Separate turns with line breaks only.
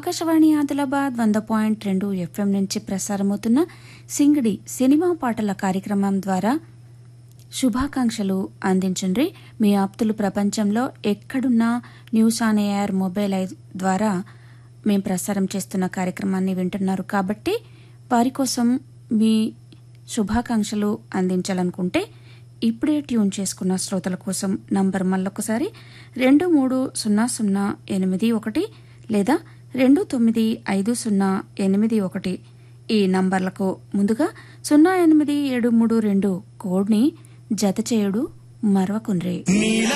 ఆకాశవాణి ఆదిలాబాద్ వంద పాయింట్ రెండు ఎఫ్ఎం నుంచి ప్రసారమవుతున్న సింగిడి సినిమా పాటల కార్యక్రమం ద్వారా శుభాకాంక్షలు అందించండి మీ ఆప్తులు ప్రపంచంలో ఎక్కడున్నా న్యూస్ ఆన్ ఎయిర్ మొబైల్ ఐ ద్వారా మేము ప్రసారం చేస్తున్న కార్యక్రమాన్ని వింటున్నారు కాబట్టి వారి కోసం మీ శుభాకాంక్షలు అందించాలనుకుంటే ఇప్పుడే ట్యూన్ చేసుకున్న శ్రోతల కోసం నంబర్ మళ్ళొకసారి రెండు మూడు సున్నా సున్నా ఎనిమిది ఒకటి లేదా రెండు తొమ్మిది ఐదు సున్నా ఎనిమిది ఒకటి ఈ నంబర్లకు ముందుగా సున్నా ఎనిమిది ఏడు మూడు రెండు కోడ్ని జత చేయుడు మరవకుండ్రి
నీల